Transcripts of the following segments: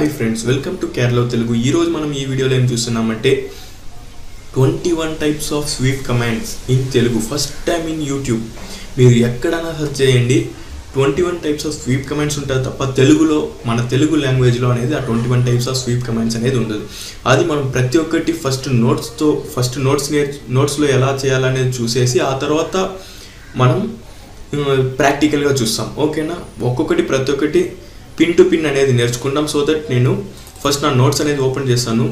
hi friends welcome to Kerala Telugu ఈరోజు మనం ఈ వీడియోలో ఏం చూస్తున్నామంటే twenty one types of sweep commands in Telugu first time in YouTube మీరు ఎక్కడైనా సెర్చ్ చేయండి twenty one types of sweep commands ఉంటుంది తప్ప తెలుగులో మన తెలుగు లాంగ్వేజ్లో అనేది ఆ twenty one types of sweep commands అనేది ఉండదు అది మనం ప్రతి ఒక్కటి ఫస్ట్ నోట్స్తో ఫస్ట్ నోట్స్ నేర్ నోట్స్లో ఎలా చేయాలనేది చూసేసి ఆ తర్వాత మనం ప్రాక్టికల్గా చూస్తాం ఓకేనా ఒక్కొక్కటి ప్రతి ఒక్కటి పిన్ టు పిన్ అనేది నేర్చుకుంటాం సో దట్ నేను ఫస్ట్ నా నోట్స్ అనేది ఓపెన్ చేస్తాను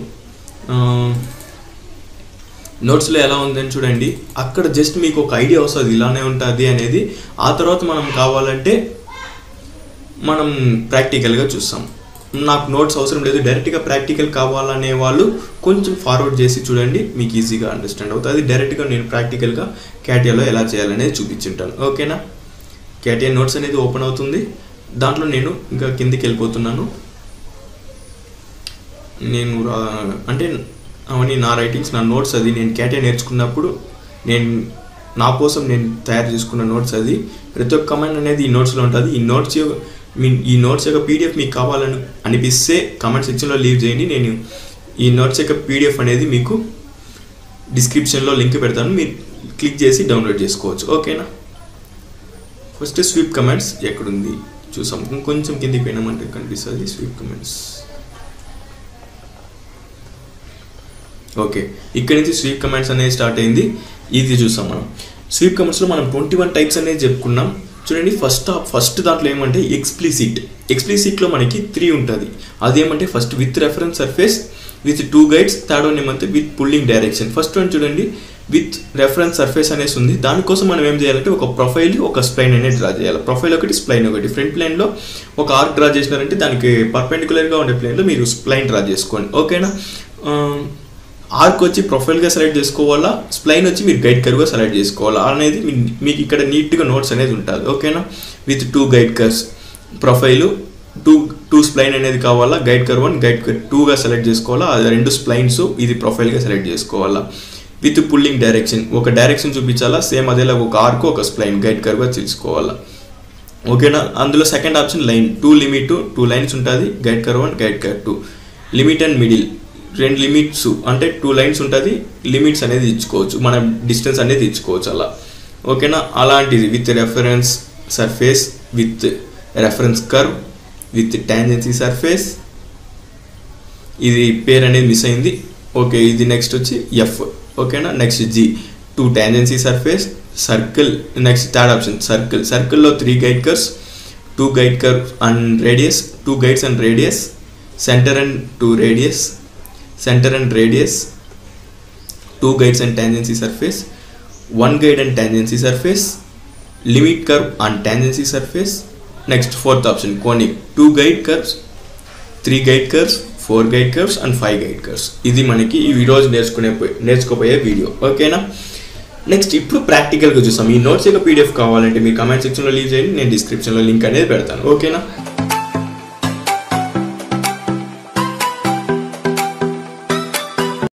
నోట్స్లో ఎలా ఉందని చూడండి అక్కడ జస్ట్ మీకు ఒక ఐడియా వస్తుంది ఇలానే ఉంటుంది అనేది ఆ తర్వాత మనం కావాలంటే మనం ప్రాక్టికల్గా చూస్తాం నాకు నోట్స్ అవసరం లేదు డైరెక్ట్గా ప్రాక్టికల్ కావాలనే వాళ్ళు కొంచెం ఫార్వర్డ్ చేసి చూడండి మీకు ఈజీగా అండర్స్టాండ్ అవుతుంది డైరెక్ట్గా నేను ప్రాక్టికల్గా క్యాటియాలో ఎలా చేయాలనేది చూపించుంటాను ఓకేనా క్యాటియా నోట్స్ అనేది ఓపెన్ అవుతుంది దాంట్లో నేను ఇంకా కిందికి వెళ్ళిపోతున్నాను నేను రా- అంటే అవన్నీ నా రైటింగ్స్ నా నోట్స్ అది నేను క్యాటియా నేర్చుకున్నప్పుడు నేను నా కోసం నేను తయారు చేసుకున్న నోట్స్ అది ప్రతి ఒక్క కమెంట్ అనేది ఈ నోట్స్లో ఉంటుంది ఈ నోట్స్ యొక్క- మీ ఈ నోట్స్ యొక్క పీడిఎఫ్ మీకు కావాలని అనిపిస్తే కామెంట్ సెక్షన్లో లీవ్ చేయండి నేను ఈ నోట్స్ యొక్క పీడిఎఫ్ అనేది మీకు డిస్క్రిప్షన్లో లింక్ పెడతాను మీరు క్లిక్ చేసి డౌన్లోడ్ చేసుకోవచ్చు ఓకేనా ఫస్ట్ స్వీప్ కమెంట్స్ ఎక్కడుంది చూసాం ఇంకొంచెం కిందికి పోయినామంటే కనిపిస్తుంది స్వీప్ కమెంట్స్ ఓకే ఇక్కడ నుంచి స్వీప్ కమెంట్స్ అనేది స్టార్ట్ అయింది ఇది చూసాం మనం స్వీప్ కమెంట్స్లో మనం ట్వంటీ వన్ టైప్స్ అనేది చెప్పుకున్నాం చూడండి ఫస్ట్ ఫస్ట్ దాంట్లో ఏమంటే ఎక్స్ప్లిసిట్ ఎక్స్ప్లిసిట్లో మనకి త్రీ ఉంటుంది అదేమంటే first with reference surface with two guides third one ఏమంటే with pulling direction first one చూడండి విత్ రెఫరెన్స్ సర్ఫేస్ అనేసి ఉంది దానికోసం మనం ఏం చేయాలంటే ఒక ప్రొఫైల్ ఒక స్ప్లైన్ అనేది డ్రా చేయాలి ప్రొఫైల్ ఒకటి స్ప్లైన్ ఒకటి ఫ్రంట్ ప్లేన్లో ఒక ఆర్క్ డ్రా చేసినారంటే దానికి పర్పెండికులర్గా ఉండే ప్లేన్లో మీరు స్ప్లైన్ డ్రా చేసుకోండి ఓకేనా ఆర్క్ వచ్చి ప్రొఫైల్గా సెలెక్ట్ చేసుకోవాలా స్ప్లైన్ వచ్చి మీరు గైడ్ కర్వ్గా సెలెక్ట్ చేసుకోవాలా అనేది మీ- మీకు ఇక్కడ నీట్గా నోట్స్ అనేది ఉంటుంది ఓకేనా with two guide curves profile two two spline అనేది కావాలా guide curve one guide curve టూగా సెలెక్ట్ చేసుకోవాలా అది రెండు స్ప్లైన్స్ ఇది ప్రొఫైల్గా సెలెక్ట్ చేసుకోవాలా విత్ పుల్లింగ్ డైరెక్షన్ ఒక డైరెక్షన్ చూపించాలా సేమ్ అదేలా ఒక ఆర్క్ ఒక స్ప్లైన్ గైడ్ కర్వ్గా తీసుకోవాలా ఓకేనా అందులో second option line two limit two lines ఉంటుంది guide curve one guide curve two limit and middle రెండు లిమిట్స్ అంటే టూ లైన్స్ ఉంటుంది లిమిట్స్ అనేది ఇచ్చుకోవచ్చు మనం డిస్టెన్స్ అనేది ఇచ్చుకోవచ్చు అలా ఓకేనా అలాంటిది with reference surface with reference curve with tangency surface ఇది పేరు అనేది మిస్ అయింది ఓకే ఇది నెక్స్ట్ వచ్చి ఎఫ్ ఓకేనా next G two tangency surface circle next third option circle సర్కిల్లో three guide curves two guide curve and radius two guides and radius centre and two radius centre and radius two guides and tangency surface one guide and tangency surface limit curve and tangency surface next fourth option conic two guide curves three guide curves four guide curves and five guide curves ఇది మనకి ఈ రోజు నేర్చుకునే నేర్చుకోబోయే video ఓకేనా next ఇప్పుడు ప్రాక్టికల్గా చూస్తాం ఈ నోట్స్ యొక్క పీడిఎఫ్ కావాలంటే మీరు కమెంట్ సెక్షన్లో లీవ్ చేయండి నేను డిస్క్రిప్షన్లో లింక్ అనేది పెడతాను ఓకేనా